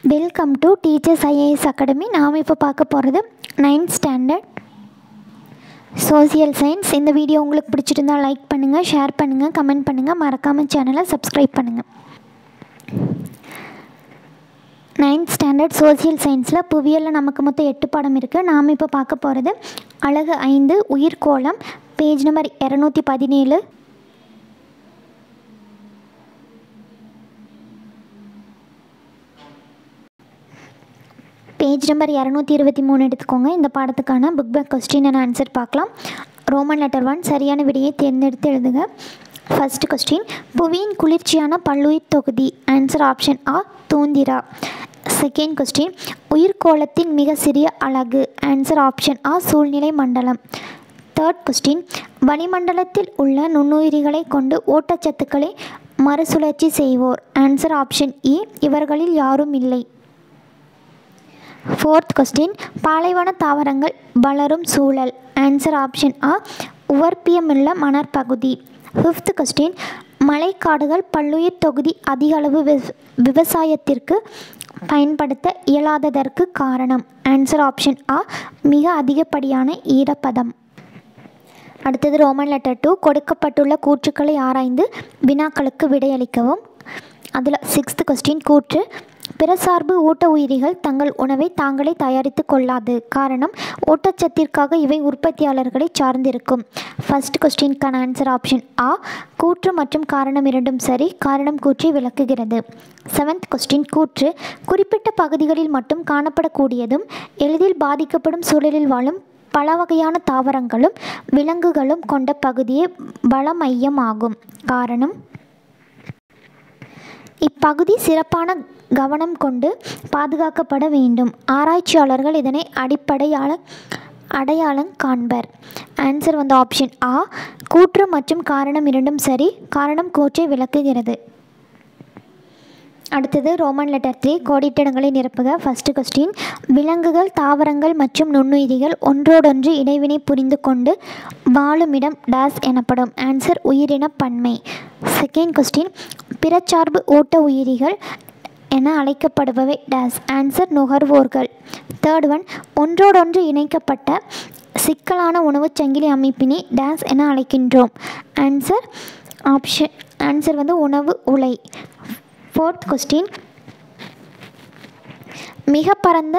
welcome to teachers IAS academy நாம் இப்போ பார்க்க போகிறது நைன்த் ஸ்டாண்டர்ட் சோசியல் சயின்ஸ் இந்த வீடியோ உங்களுக்கு பிடிச்சிருந்தா லைக் பண்ணுங்கள் ஷேர் பண்ணுங்கள் கமெண்ட் பண்ணுங்கள் மறக்காமல் சேனலை சப்ஸ்கிரைப் பண்ணுங்கள் நைன்த் ஸ்டாண்டர்ட் சோசியல் சயின்ஸில் புவியியலில் நமக்கு மொத்தம் எட்டு பாடம் இருக்குது நாம் இப்போ பார்க்க போகிறது அழகு ஐந்து உயிர்கோளம் பேஜ் நம்பர் இரநூத்தி பதினேழு பேஜ் நம்பர் இரநூத்தி இருபத்தி மூணு எடுத்துக்கோங்க இந்த பாடத்துக்கான book back question and answer பார்க்கலாம் ரோமன் லெட்டர் ஒன் சரியான விடையை தேர்ந்தெடுத்து எழுதுக ஃபர்ஸ்ட் கொஸ்டின் புவியின் குளிர்ச்சியான பல்லுயிர் தொகுதி ஆன்சர் ஆப்ஷன் ஆ தூந்திரா செகண்ட் கொஸ்டின் உயிர்கோளத்தின் மிக சிறிய அலகு ஆன்சர் ஆப்ஷன் ஆ சூழ்நிலை மண்டலம் தேர்ட் கொஸ்டின் வளிமண்டலத்தில் உள்ள நுண்ணுயிரிகளை கொண்டு ஊட்டச்சத்துக்களை மறுசுழற்சி செய்வோர் ஆன்சர் ஆப்ஷன் இ இவர்களில் யாரும் இல்லை ஃபோர்த் கொஸ்டின் பாலைவன தாவரங்கள் வளரும் சூழல் ஆன்சர் ஆப்ஷன் ஆ உவர்ப்பியமுள்ள மணற்பகுதி ஃபிஃப்த் கொஸ்டின் மழைக்காடுகள் பல்லுயிர் தொகுதி அதிக அளவு விவ- விவசாயத்திற்கு பயன்படுத்த இயலாததற்கு காரணம் ஆன்சர் ஆப்ஷன் ஆ மிக அதிகப்படியான ஈரப்பதம் அடுத்தது ரோமன் லெட்டர் டூ கொடுக்கப்பட்டுள்ள கூற்றுக்களை ஆராய்ந்து வினாக்களுக்கு விடையளிக்கவும் அதில் சிக்ஸ்த் கொஸ்டின் கூற்று பிறசார்பு ஊட்ட உயிரிகள் தங்கள் உணவை தாங்களே தயாரித்து கொள்ளாது காரணம் ஊட்டச்சத்திற்காக இவை உற்பத்தியாளர்களை சார்ந்திருக்கும் ஃபர்ஸ்ட் கொஸ்டின்கான ஆன்சர் ஆப்ஷன் ஆ கூற்று மற்றும் காரணம் இரண்டும் சரி காரணம் கூற்றி விளக்குகிறது செவன்த் கொஸ்டின் கூற்று குறிப்பிட்ட பகுதிகளில் மட்டும் காணப்படக்கூடியதும் எளிதில் பாதிக்கப்படும் சூழலில் வாழும் பல வகையான தாவரங்களும் விலங்குகளும் கொண்ட பகுதியே வளமையம் ஆகும் காரணம் இப்பகுதி சிறப்பான கவனம் கொண்டு பாதுகாக்கப்பட வேண்டும் ஆராய்ச்சியாளர்கள் இதனை அடிப்படையாள அடையாளம் காண்பர் ஆன்சர் வந்து ஆப்ஷன் ஆ கூற்று மற்றும் காரணம் இரண்டும் சரி காரணம் கூற்றை விளக்குகிறது அடுத்தது ரோமன் லெட்டர் த்ரீ கோடிட்டிடங்களை நிரப்புக ஃபர்ஸ்ட் கொஸ்டின் விலங்குகள் தாவரங்கள் மற்றும் நுண்ணுயிரிகள் ஒன்றோடொன்று இடைவினை புரிந்து கொண்டு வாழுமிடம் டேஸ் எனப்படும் ஆன்சர் உயிரின பன்மை செகண்ட் கொஸ்டின் பிறச்சார்பு ஓட்ட உயிரிகள் என அழைக்கப்படுபவை டேஸ் ஆன்சர் நுகர்வோர்கள் தேர்ட் ஒன் ஒன்றோடொன்று இணைக்கப்பட்ட சிக்கலான உணவுச் சங்கிலி அமைப்பினை டேஸ் என அழைக்கின்றோம் ஆன்சர் ஆப்ஷன் ஆன்சர் வந்து உணவு உலை ஃபோர்த் கொஸ்டின் மிக பரந்த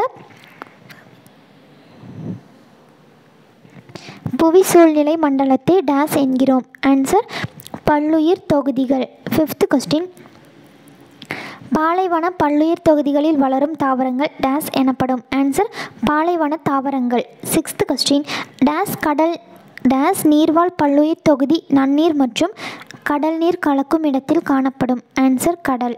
புவி சூழ்நிலை மண்டலத்தை டேஸ் என்கிறோம் ஆன்சர் பல்லுயிர் தொகுதிகள் ஃபிஃப்த் கொஸ்டின் பாலைவன பல்லுயிர் தொகுதிகளில் வளரும் தாவரங்கள் டேஸ் எனப்படும் ஆன்சர் பாலைவன தாவரங்கள் சிக்ஸ்த் கொஸ்டின் டேஸ் கடல் டேஸ் நீர்வாழ் பல்லுயிர் தொகுதி நன்னீர் மற்றும் கடல் நீர் கலக்கும் இடத்தில் காணப்படும் ஆன்சர் கடல்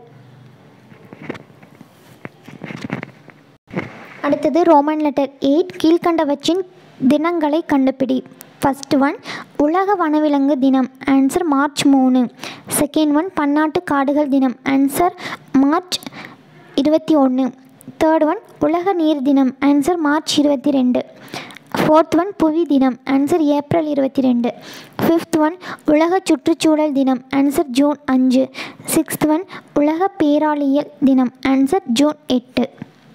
அடுத்தது ரோமன் லெட்டர் எயிட் கீழ்கண்டவற்றின் தினங்களை கண்டுபிடி ஃபர்ஸ்ட் ஒன் உலக வனவிலங்கு தினம் ஆன்சர் மார்ச் மூணு செகண்ட் ஒன் பன்னாட்டு காடுகள் தினம் ஆன்சர் மார்ச் இருபத்தி ஒன்று தேர்ட் ஒன் உலக நீர் தினம் ஆன்சர் மார்ச் இருபத்தி ரெண்டு ஃபோர்த் ஒன் புவி தினம் ஆன்சர் ஏப்ரல் இருபத்தி ரெண்டு ஃபிஃப்த் ஒன் உலக சுற்றுச்சூழல் தினம் ஆன்சர் ஜூன் அஞ்சு சிக்ஸ்த் ஒன் உலக பேராளியல் தினம் ஆன்சர் ஜூன் எட்டு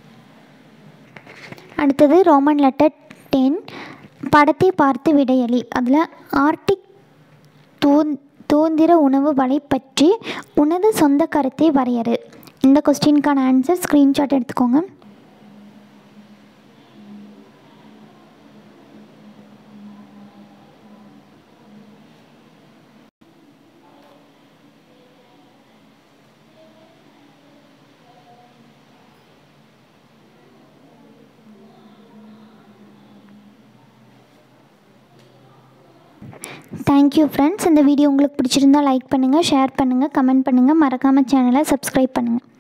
அடுத்தது ரோமன் லெட்டர் டென் படத்தை பார்த்து விடையளி அதில் ஆர்டிக் தூந் தூந்திர உணவு வலை பற்றி உனது சொந்த கருத்தை வரையறு இந்த கொஸ்டினுக்கான ஆன்சர் ஸ்க்ரீன்ஷாட் எடுத்துக்கோங்க தேங்க்யூ ஃப்ரெண்ட்ஸ் இந்த வீடியோ உங்களுக்கு பிடிச்சிருந்தா லைக் பண்ணுங்கள் ஷேர் பண்ணுங்கள் கமெண்ட் பண்ணுங்கள் மறக்காமல் சேனலை சப்ஸ்கிரைப் பண்ணுங்கள்